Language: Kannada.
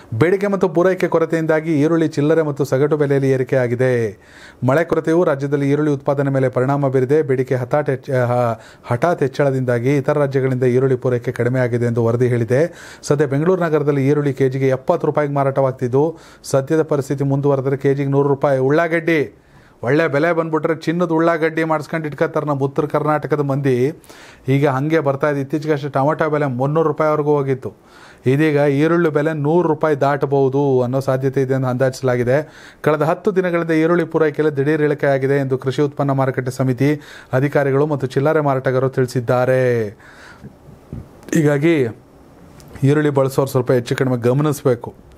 ಬೇಡಿಕೆ ಮತ್ತು ಪೂರೈಕೆ ಕೊರತೆಯಿಂದಾಗಿ ಈರುಳ್ಳಿ ಚಿಲ್ಲರೆ ಮತ್ತು ಸಗಟು ಬೆಲೆಯಲ್ಲಿ ಏರಿಕೆಯಾಗಿದೆ ಮಳೆ ಕೊರತೆಯು ರಾಜ್ಯದಲ್ಲಿ ಈರುಳ್ಳಿ ಉತ್ಪಾದನೆ ಮೇಲೆ ಪರಿಣಾಮ ಬೀರಿದೆ ಬೇಡಿಕೆ ಹಠಾತ್ ಹೆಚ್ಚ ಹ- ಹಠಾತ್ ಹೆಚ್ಚಳದಿಂದಾಗಿ ಇತರ ರಾಜ್ಯಗಳಿಂದ ಈರುಳ್ಳಿ ಪೂರೈಕೆ ಕಡಿಮೆಯಾಗಿದೆ ಎಂದು ವರದಿ ಹೇಳಿದೆ ಸದ್ಯ ಬೆಂಗಳೂರು ನಗರದಲ್ಲಿ ಈರುಳ್ಳಿ ಕೆಜಿಗೆ ಎಪ್ಪತ್ತು ರೂಪಾಯಿಗೆ ಮಾರಾಟವಾಗ್ತಿದ್ದು ಸದ್ಯದ ಪರಿಸ್ಥಿತಿ ಮುಂದುವರೆದರೆ ಕೆಜಿಗೆ ನೂರು ರೂಪಾಯಿ ಉಳ್ಳಾಗಡ್ಡಿ ಒಳ್ಳೆ ಬೆಲೆ ಬಂದ್ಬಿಟ್ರೆ ಚಿನ್ನದ ಉಳ್ಳಾಗಡ್ಡಿ ಮಾಡಿಸ್ಕೊಂಡು ಇಟ್ಕೋತಾರೆ ನಮ್ಮ ಉತ್ತರ ಕರ್ನಾಟಕದ ಮಂದಿ ಈಗ ಹಾಗೆ ಬರ್ತಾ ಇದೆ ಇತ್ತೀಚೆಗೆ ಅಷ್ಟೇ ಟೊಮೆಟೊ ಬೆಲೆ ಮುನ್ನೂರು ರೂಪಾಯಿವರೆಗೂ ಹೋಗಿತ್ತು ಇದೀಗ ಈರುಳ್ಳಿ ಬೆಲೆ ನೂರು ರೂಪಾಯಿ ದಾಟಬಹುದು ಅನ್ನೋ ಸಾಧ್ಯತೆ ಇದೆ ಎಂದು ಅಂದಾಜಿಸಲಾಗಿದೆ ಕಳೆದ ಹತ್ತು ದಿನಗಳಿಂದ ಈರುಳ್ಳಿ ಪೂರೈಕೆಯಲ್ಲಿ ದಿಢೀರ್ ಇಳಿಕೆಯಾಗಿದೆ ಎಂದು ಕೃಷಿ ಉತ್ಪನ್ನ ಮಾರುಕಟ್ಟೆ ಸಮಿತಿ ಅಧಿಕಾರಿಗಳು ಮತ್ತು ಚಿಲ್ಲರೆ ಮಾರಾಟಗಾರರು ತಿಳಿಸಿದ್ದಾರೆ ಹೀಗಾಗಿ ಈರುಳ್ಳಿ ಬಳಸೋರು ಸ್ವಲ್ಪ ಹೆಚ್ಚು ಕಡಿಮೆ ಗಮನಿಸಬೇಕು